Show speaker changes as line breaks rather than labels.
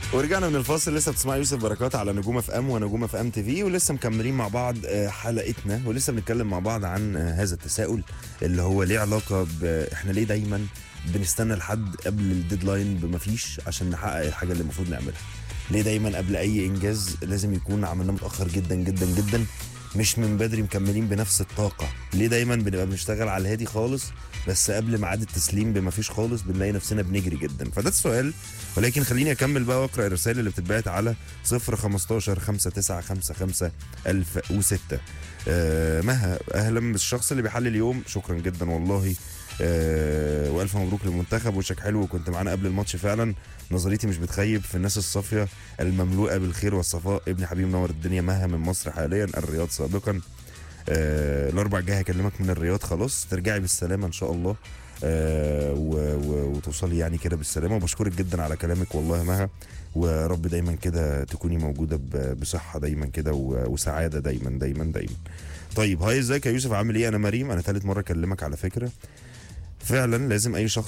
ورجعنا من الفاصل لسه بتسمع يوسف بركات على نجوم اف ام ونجوم اف ام تي في ولسه مكملين مع بعض آه، حلقتنا ولسه بنتكلم مع بعض عن آه، هذا التساؤل اللي هو ليه علاقه ب احنا ليه دايما بنستنى لحد قبل الديدلاين بما فيش عشان نحقق الحاجه اللي المفروض نعملها ليه دايما قبل اي انجاز لازم يكون عملناه متاخر جدا جدا جدا مش من بدري مكملين بنفس الطاقه ليه دايما بنبقى بنشتغل على الهادي خالص بس قبل ميعاد التسليم بما فيش خالص بنلاقي نفسنا بنجري جدا فده السؤال ولكن خليني اكمل بقى واقرا الرسائل اللي بتتبعت على 0 15 5955 1006 آه مها اهلا بالشخص اللي بيحلل اليوم شكرا جدا والله آه والف مبروك للمنتخب وشك حلو وكنت معانا قبل الماتش فعلا نظريتي مش بتخيب في الناس الصافيه المملوءه بالخير والصفاء ابن حبيب منور الدنيا مها من مصر حاليا الرياض سابقا آه الاربع جاي هكلمك من الرياض خلاص ترجعي بالسلامه ان شاء الله آه و- و- وتوصلي يعني كده بالسلامه وبشكرك جدا على كلامك والله مها ورب دايما كده تكوني موجوده ب- بصحه دايما كده و- وسعاده دايما دايما دايما طيب هاي ازيك يا يوسف عامل ايه انا مريم انا ثالث مره اكلمك على فكره فعلا لازم اي شخص